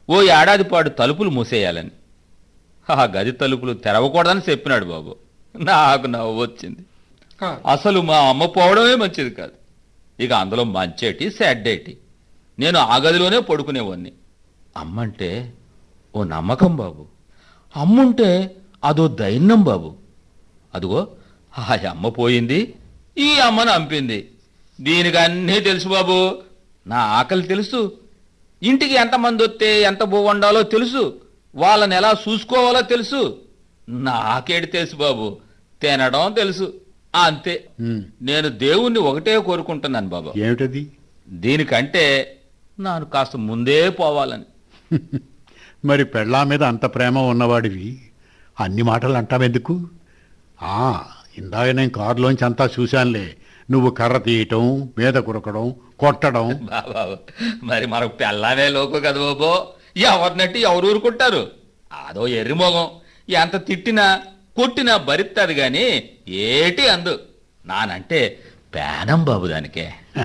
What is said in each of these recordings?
ఓ ఏడాది పాటు తలుపులు మూసేయాలని ఆ గది తలుపులు తెరవకూడదని చెప్పినాడు బాబు నాకు నవ్వు వచ్చింది అసలు మా అమ్మ పోవడమే మంచిది కాదు ఇక అందులో మంచేటి సెడ్డేటి నేను ఆ గదిలోనే పడుకునేవాడిని అమ్మంటే ఓ నమ్మకం బాబు అమ్ముంటే అదో దైన్యం బాబు అదిగో ఆ అమ్మ పోయింది ఈ అమ్మను అంపింది దీనికి అన్నీ తెలుసు బాబు నా ఆకలి తెలుసు ఇంటికి ఎంతమంది వస్తే ఎంత బో వండాలో తెలుసు వాళ్ళని ఎలా చూసుకోవాలో తెలుసు నాకేటి తెలుసు బాబు తినడం తెలుసు అంతే ఉమ్, నేను దేవుణ్ణి ఒకటే కోరుకుంటున్నాను బాబు ఏమిటది దీనికంటే ನಾನು కాస్త ముందే పోవాలని మరి పెళ్ళా మీద అంత ప్రేమ ఉన్నవాడివి అన్ని మాటలు అంటావెందుకు ఆ ఇందాక నేను కారులోంచి అంతా చూశానులే నువ్వు కర్ర తీయటం మీద కురకడం కొట్టడం బాబా మరి మనకు పెళ్ళామే లోకు కదా బాబు ఎవరినట్టు ఎవరు ఊరుకుంటారు అదో ఎర్రి మొగం ఎంత తిట్టినా కొట్టినా భరిస్తాది గాని ఏటి అందు నానంటే పేనం బాబు దానికే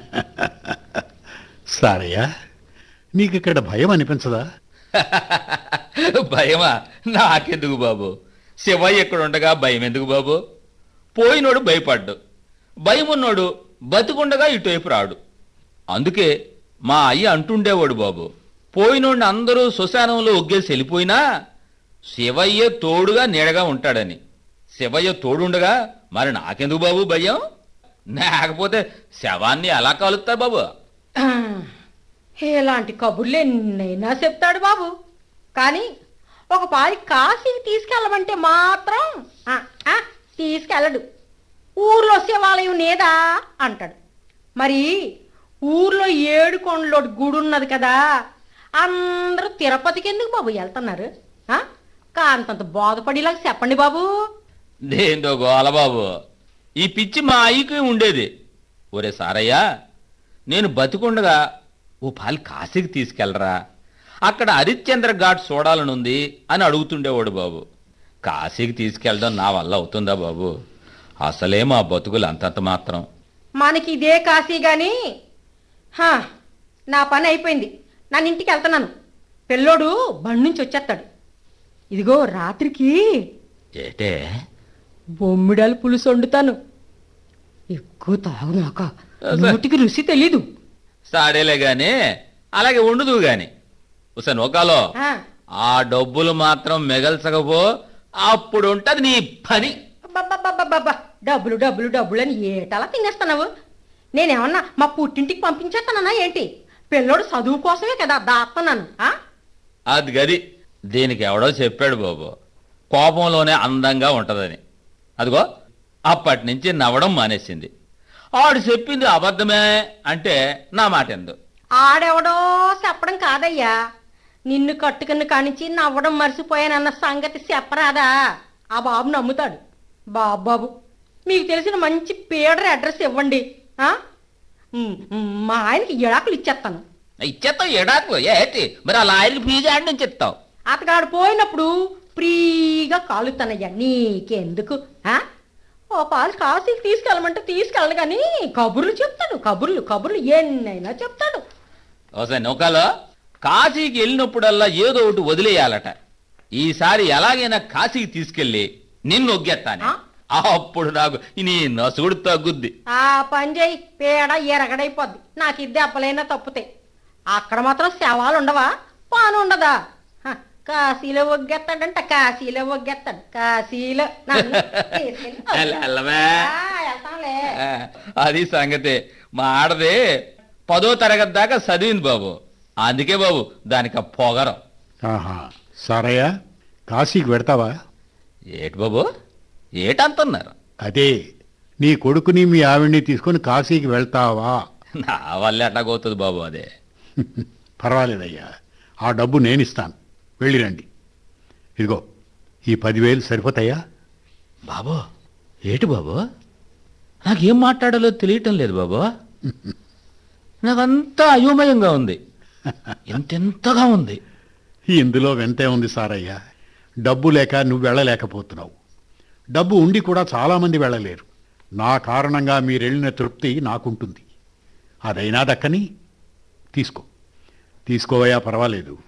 సారయ్యా నీకు ఇక్కడ భయం అనిపించదా భయమా నాకెందుకు బాబు శివయ్య ఇక్కడ ఉండగా భయం ఎందుకు బాబు పోయినోడు భయపడ్డు భయం ఉన్నోడు బతికుండగా ఇటువైపు రాడు అందుకే మా అయ్య అంటుండేవాడు బాబు పోయినోడిని అందరూ శ్మశానంలో ఒగ్గేసి వెళ్ళిపోయినా శివయ్య తోడుగా నీడగా ఉంటాడని శివయ్య తోడుండగా మరి నాకెందుకు బాబు భయం లేకపోతే శవాన్ని ఎలా కాలుస్తా బాబు ఆ, ఇలాంటి కబుర్లు ఎన్నైనా చెప్తాడు బాబు కానీ ఒక పారి కాశీకి తీసుకెళ్ళమంటే మాత్రం ఆ, ఆ, తీసుకెళ్ళడు ఊర్లో శివాలయం నేదా అంటాడు మరి ఊర్లో ఏడు కొండలో గుడి ఉన్నది కదా అందరూ తిరుపతికి ఎందుకు బాబు వెళ్తున్నారు ఆ? కాంతంత బాధపడేలాగా చెప్పండి బాబు దేందో గోల బాబు ఈ పిచ్చి మా అయ్యకి ఉండేది ఒరే సారయ్య నేను బతికుండగా ఓ పాలు కాశీకి తీసుకెళ్ళరా అక్కడ హరిశ్చంద్ర ఘాట్ చూడాలనుంది అని అడుగుతుండేవాడు బాబు కాశీకి తీసుకెళ్ళడం నా వల్ల అవుతుందా బాబు అసలే మా బతుకులు అంతంత మాత్రం మనకి ఇదే కాశీ గాని హా, నా పని అయిపోయింది నన్ను ఇంటికి వెళ్తున్నాను పిల్లోడు బండి నుంచి వచ్చేస్తాడు ఇదిగో రాత్రికి ఏటే బొమ్మిడాలు పులుసు వండుతాను ఎక్కువ తాగునాక నోటికి రుచి తెలీదు సాడేలే గాని అలాగే ఉండదు గాని ఉసే నోకాలో ఆ, ఆ డబ్బులు మాత్రం మిగల్చకపో అప్పుడు ఉంటది నీ పని అబ్బబ్బబ్బబ్బబ్బబ్బ, డబ్బులు డబ్బులు డబ్బులు అని ఏటలా తినేస్తున్నావు నేనేమన్నా మా పుట్టింటికి పంపించేస్తానన్నా ఏంటి పిల్లోడు చదువు కోసమే కదా దాస్తున్నాను ఆ? అది గది దీనికి ఎవడో చెప్పాడు బాబు కోపంలోనే అందంగా ఉంటదని అదిగో అప్పటి నుంచి నవ్వడం మానేసింది ఆడు చెప్పింది అబద్ధమే అంటే నా మాట ఎందు ఆడెవడో చెప్పడం కాదయ్యా నిన్ను కట్టుకున్న కానించి నవ్వడం మర్చిపోయానన్న సంగతి చెప్పరాదా ఆ బాబు నమ్ముతాడు బాబు బాబు మీకు తెలిసిన మంచి పీడర్ అడ్రస్ ఇవ్వండి ఆ? ఉమ్, ఉమ్, మా ఆయనకి ఎడాకులు ఇచ్చేస్తాను ఇచ్చేస్తావు ఎడాకు ఏటి మరి ఆ లాయర్కి ఫీజు ఆడి నుంచి ఇస్తావు అతగాడు పోయినప్పుడు ఫ్రీగా కాలుతానయ్యా నీకెందుకు ఆ? ఓ పాలు కాశీకి తీసుకెళ్ళమంటే తీసుకెళ్ళడు కానీ కబుర్లు చెప్తాడు కబుర్లు కబుర్లు ఎన్నైనా చెప్తాడు ఒకసారి నౌకాలో కాశీకి వెళ్ళినప్పుడల్లా ఏదో ఒకటి వదిలేయాలట ఈసారి ఎలాగైనా కాశీకి తీసుకెళ్ళి నిన్ను ఒగ్గేస్తాను ఆ? అప్పుడు నాకు నీ నసుగుడు తగ్గుద్ది ఆ పని చేయి పేడ ఎరగడైపోద్ది నాకు ఇది దెబ్బలైనా తప్పుతాయి అక్కడ మాత్రం శవాలు ఉండవా పాను ఉండదా హ, కాశీలో ఒగ్గేస్తాడంట కాశీలో ఒగ్గేస్తాడు కాశీలో నన్ను తీసుకెళ్ళి ఎల్ల- ఎల్లవే. ఆ, వెళ్తాంలే ఆ, అది సంగతి మా ఆడది పదో తరగతి దాకా చదివింది బాబు అందుకే బాబు దానికి ఆ పొగరం ఆహా సారయ్య కాశీకి వెడతావా ఏటి బాబు ఏటంటున్నారు అదే నీ కొడుకుని మీ ఆవిడ్ని తీసుకొని కాశీకి వెళ్తావా నా వల్ల ఎట్లాగవుతుంది బాబు అదే పర్వాలేదయ్యా ఆ డబ్బు నేనిస్తాను వెళ్ళిరండి ఇదిగో ఈ పదివేలు సరిపోతాయా బాబు ఏటి బాబు నాకేం మాట్లాడాలో తెలియటం లేదు బాబు నాకంతా అయోమయంగా ఉంది ఎంతెంతగా ఉంది ఇందులో వింతే ఉంది సారయ్య డబ్బు లేక నువ్వు వెళ్ళలేకపోతున్నావు డబ్బు ఉండి కూడా చాలామంది వెళ్ళలేరు నా కారణంగా మీరెళ్ళిన తృప్తి నాకుంటుంది అదైనా దక్కని తీసుకో తీసుకోవయ్యా పర్వాలేదు